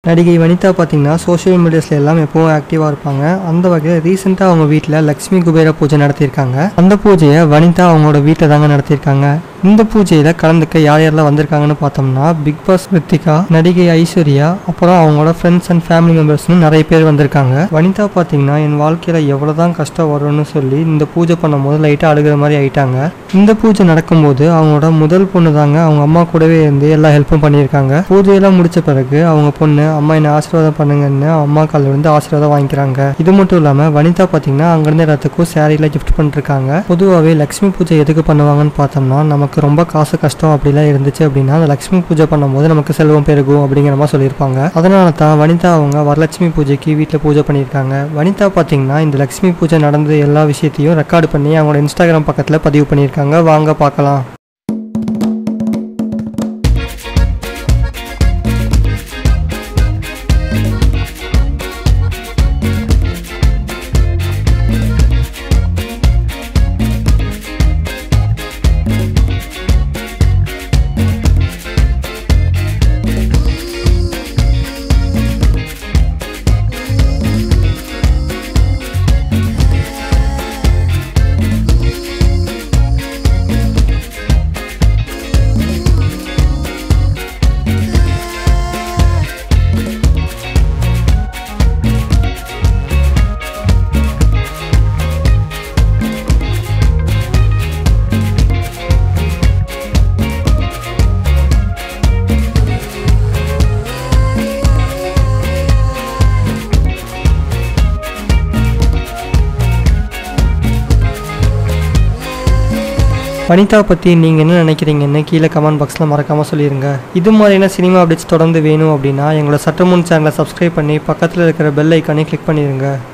நடிகை வனிதா பார்த்தீங்கன்னா சோஷியல் மீடியாஸ்ல எல்லாம் எப்பவும் ஆக்டிவாக இருப்பாங்க அந்த வகையில் ரீசெண்டாக அவங்க வீட்டில் லக்ஷ்மி குபேர பூஜை நடத்தியிருக்காங்க அந்த பூஜையை வனிதா அவங்களோட வீட்டில் தாங்க நடத்தியிருக்காங்க இந்த பூஜையில் கலந்துக்க யார் யாரெல்லாம் வந்திருக்காங்கன்னு பார்த்தோம்னா பிக் பாஸ் ரித்திகா நடிகை ஐஸ்வர்யா அப்புறம் அவங்களோட ஃப்ரெண்ட்ஸ் அண்ட் ஃபேமிலி மெம்பர்ஸ்னு நிறைய பேர் வந்திருக்காங்க வனிதா பார்த்தீங்கன்னா என் வாழ்க்கையில் எவ்வளோதான் கஷ்டம் வரும்னு சொல்லி இந்த பூஜை பண்ணும்போது லைட்டாக அழுகிற மாதிரி ஆயிட்டாங்க இந்த பூஜை நடக்கும்போது அவங்களோட முதல் பொண்ணு தாங்க அவங்க அம்மா கூடவே இருந்து எல்லா ஹெல்ப்பும் பண்ணியிருக்காங்க பூஜையெல்லாம் முடிச்ச பிறகு அவங்க பொண்ணு அம்மா என்ன ஆசீர்வாதம் பண்ணுங்கன்னு அம்மா காலில் இருந்து ஆசீர்வாதம் வாங்கிக்கிறாங்க இது மட்டும் இல்லாமல் வனிதா பார்த்தீங்கன்னா அங்கேருந்து எல்லாத்துக்கும் சேரீல கிஃப்ட் பண்ணிருக்காங்க பொதுவாகவே லக்ஷ்மி பூஜை எதுக்கு பண்ணுவாங்கன்னு பார்த்தோம்னா நமக்கு ரொம்ப காசு கஷ்டம் அப்படிலாம் இருந்துச்சு அப்படின்னா அந்த லக்ஷ்மி பூஜை பண்ணும்போது நமக்கு செல்வம் பெருகும் அப்படிங்கிற மாதிரி சொல்லியிருப்பாங்க அதனால தான் வனிதா அவங்க வரலட்சுமி பூஜைக்கு வீட்டில் பூஜை பண்ணியிருக்காங்க வனிதா பார்த்தீங்கன்னா இந்த லக்ஷ்மி பூஜை நடந்த எல்லா விஷயத்தையும் ரெக்கார்டு பண்ணி அவங்களோட இன்ஸ்டாகிராம் பக்கத்தில் பதிவு பண்ணியிருக்காங்க வாங்க பார்க்கலாம் வனிதா பற்றி நீங்கள் என்ன நினைக்கிறீங்கன்னு கீழே கமெண்ட் பாக்ஸில் மறக்காமல் சொல்லிடுங்க இது மாதிரியான சினிமா அப்டேட்ஸ் தொடர்ந்து வேணும் அப்படின்னா எங்களோட சட்டமுன் சேனலை சப்ஸ்கிரைப் பண்ணி பக்கத்தில் இருக்கிற பெல் ஐக்கானே கிளிக் பண்ணிடுங்க